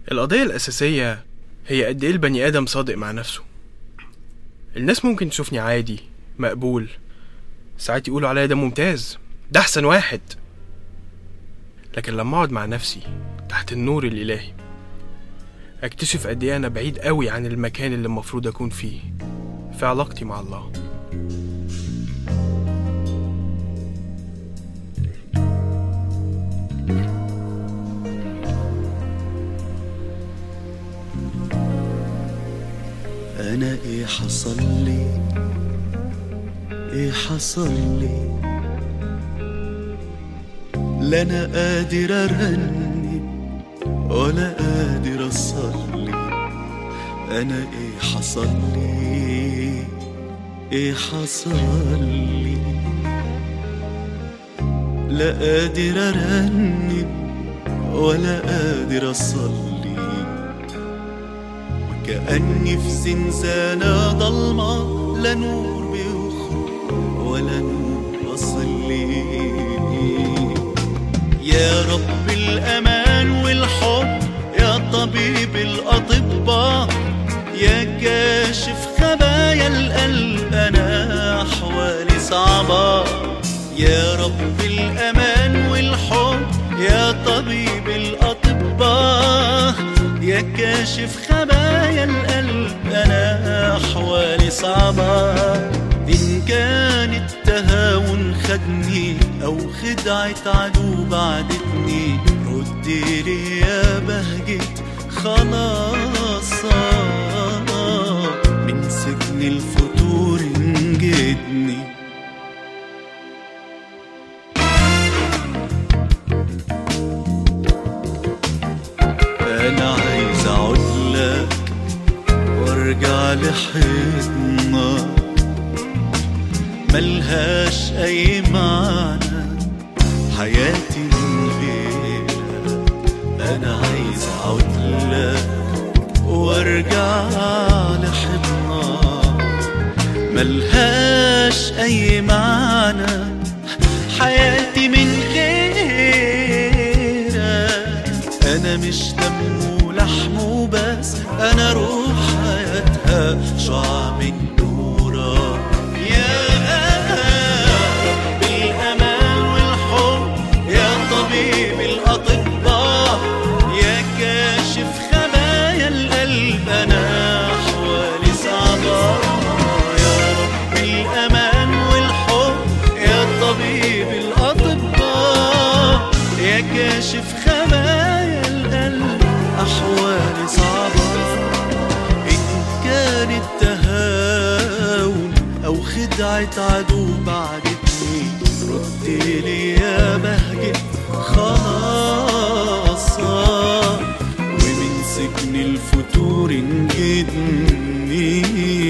القضية الأساسية هي قد إيه البني آدم صادق مع نفسه الناس ممكن تشوفني عادي مقبول ساعات يقولوا عليا ده ممتاز ده أحسن واحد لكن لما أقعد مع نفسي تحت النور الإلهي أكتشف قد إيه أنا بعيد قوي عن المكان اللي المفروض أكون فيه في علاقتي مع الله انا ايه حصل لي ايه حصل لي لا انا قادر ارنم ولا قادر اصلي انا ايه حصل لي ايه حصل لي لا قادر ارنم ولا قادر اصلي كأني في زنزانة ضلمة لا نور بيخرج ولا نور وصل لي يا رب الأمان والحب يا طبيب الأطباء يا كاشف خبايا القلب أنا أحوالي صعبة يا رب الأمان والحب يا طبيب الأطباء يا كاشف خبايا القلب أنا أحوالي صعبة إن كان التهاون خدني أو خدعة عدو بعدتني ردي لي يا بهجت خلاص من سجن الفتور انجدني انا عايز اقعد لك وارجع لحضنك ملهاش اي معنى حياتي من غيرك انا عايز اقعد لك وارجع لحضنك ملهاش اي معنى حياتي من غيرك انا مش دم ولحم وبس انا روح حياتها شعاع من نورك يا رب الامان والحب يا طبيب الاطباء يا كاشف خبايا القلب انا احوالي صعبه يا رب الامان والحب يا طبيب الاطباء يا كاشف خبايا القلب احوالي صعبه ان كان التهاون او خدعه عدو بعدتني ردي لي يا بهجه خلاص ومن سجن الفتور انجدني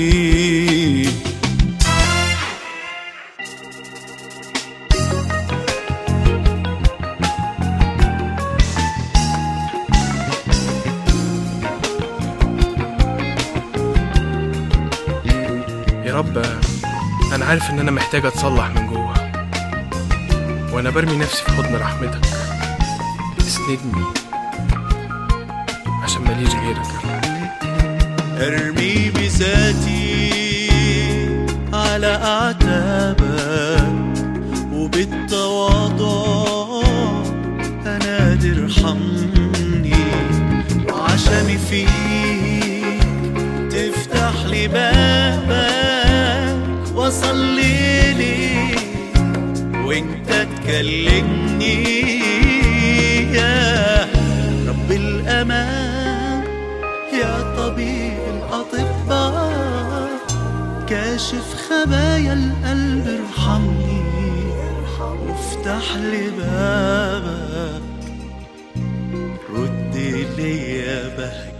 يا رب أنا عارف إن أنا محتاج أتصلح من جوه وأنا برمي نفسي في حضن رحمتك اسندني عشان ماليش غيرك ارمي بذاتي على اعتابك وبالتواضع انادي ارحمني وعشمي فيك تفتح لي بابك وصلي لي وانت تكلمني يا رب الامان يا طبيب الأطباء كاشف خبايا القلب ارحمني وافتح لي بابك رد لي يا بهجة